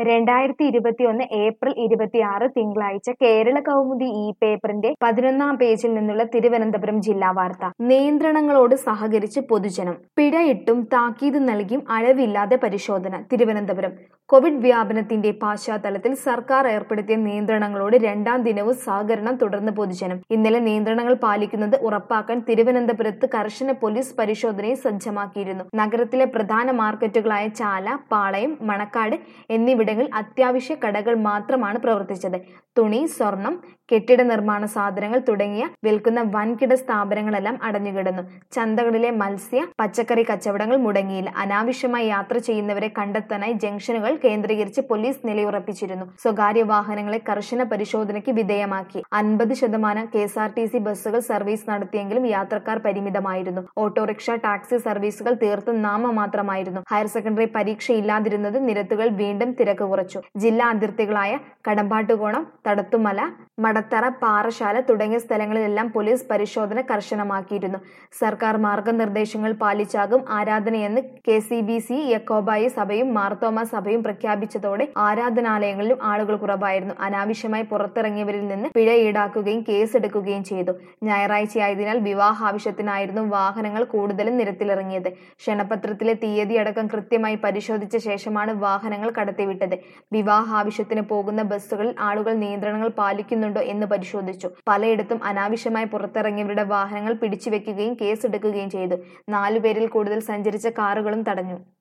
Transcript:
രണ്ടായിരത്തി ഇരുപത്തിയൊന്ന് ഏപ്രിൽ ഇരുപത്തിയാറ് തിങ്കളാഴ്ച കേരള കൗമുദി ഈ പേപ്പറിന്റെ പതിനൊന്നാം പേജിൽ നിന്നുള്ള തിരുവനന്തപുരം ജില്ലാ വാർത്ത നിയന്ത്രണങ്ങളോട് സഹകരിച്ച് പൊതുജനം പിഴയിട്ടും താക്കീത് നൽകിയും അഴവില്ലാതെ പരിശോധന തിരുവനന്തപുരം കോവിഡ് വ്യാപനത്തിന്റെ പശ്ചാത്തലത്തിൽ സർക്കാർ ഏർപ്പെടുത്തിയ നിയന്ത്രണങ്ങളോട് രണ്ടാം ദിനവും സഹകരണം തുടർന്ന് പൊതുജനം ഇന്നലെ നിയന്ത്രണങ്ങൾ പാലിക്കുന്നത് ഉറപ്പാക്കാൻ തിരുവനന്തപുരത്ത് കർശന പോലീസ് പരിശോധനയും സജ്ജമാക്കിയിരുന്നു നഗരത്തിലെ പ്രധാന മാർക്കറ്റുകളായ ചാല പാളയം മണക്കാട് എന്നിവിടങ്ങളിൽ അത്യാവശ്യ കടകൾ മാത്രമാണ് പ്രവർത്തിച്ചത് തുണി സ്വർണം കെട്ടിട നിർമ്മാണ സാധനങ്ങൾ തുടങ്ങിയ വിൽക്കുന്ന വൻകിട സ്ഥാപനങ്ങളെല്ലാം അടഞ്ഞുകിടന്നു ചന്തകളിലെ മത്സ്യ പച്ചക്കറി കച്ചവടങ്ങൾ മുടങ്ങിയില്ല അനാവശ്യമായി യാത്ര ചെയ്യുന്നവരെ കണ്ടെത്താനായി ജംഗ്ഷനുകൾ കേന്ദ്രീകരിച്ച് പോലീസ് നിലയുറപ്പിച്ചിരുന്നു സ്വകാര്യ വാഹനങ്ങളെ കർശന പരിശോധനയ്ക്ക് വിധേയമാക്കി അൻപത് ശതമാനം K S R T C ബസ്സുകൾ സർവീസ് നടത്തിയെങ്കിലും യാത്രക്കാർ പരിമിതമായിരുന്നു ഓട്ടോറിക്ഷ ടാക്സി സർവീസുകൾ തീർത്തും നാമമാത്രമായിരുന്നു ഹയർ സെക്കൻഡറി പരീക്ഷയില്ലാതിരുന്നത് നിരത്തുകൾ വീണ്ടും തിരക്ക് കുറച്ചു ജില്ലാ അതിർത്തികളായ കടമ്പാട്ടുകോണം തടത്തുമല മടത്തറ പാറശാല തുടങ്ങിയ സ്ഥലങ്ങളിലെല്ലാം പോലീസ് പരിശോധന കർശനമാക്കിയിരുന്നു സർക്കാർ മാർഗനിർദ്ദേശങ്ങൾ പാലിച്ചാകും ആരാധനയെന്ന് കെ സി ബി സി യക്കോബായി സഭയും മാർത്തോമ സഭയും പ്രഖ്യാപിച്ചതോടെ ആരാധനാലയങ്ങളിലും ആളുകൾ കുറവായിരുന്നു അനാവശ്യമായി പുറത്തിറങ്ങിയവരിൽ നിന്ന് പിഴ ഈടാക്കുകയും കേസെടുക്കുകയും ചെയ്തു ഞായറാഴ്ചയായതിനാൽ വിവാഹ ആവശ്യത്തിനായിരുന്നു വാഹനങ്ങൾ കൂടുതലും നിരത്തിലിറങ്ങിയത് ക്ഷണപത്രത്തിലെ തീയതി അടക്കം കൃത്യമായി പരിശോധിച്ച ശേഷമാണ് വാഹനങ്ങൾ കടത്തിവിട്ടത് വിവാഹ ആവശ്യത്തിന് പോകുന്ന ബസ്സുകളിൽ ആളുകൾ നിയന്ത്രണങ്ങൾ പാലിക്കുന്നുണ്ടോ എന്ന് പരിശോധിച്ചു പലയിടത്തും അനാവശ്യമായി പുറത്തിറങ്ങിയവരുടെ വാഹനങ്ങൾ പിടിച്ചുവെക്കുകയും കേസെടുക്കുകയും ചെയ്തു നാലുപേരിൽ കൂടുതൽ സഞ്ചരിച്ച കാറുകളും തടഞ്ഞു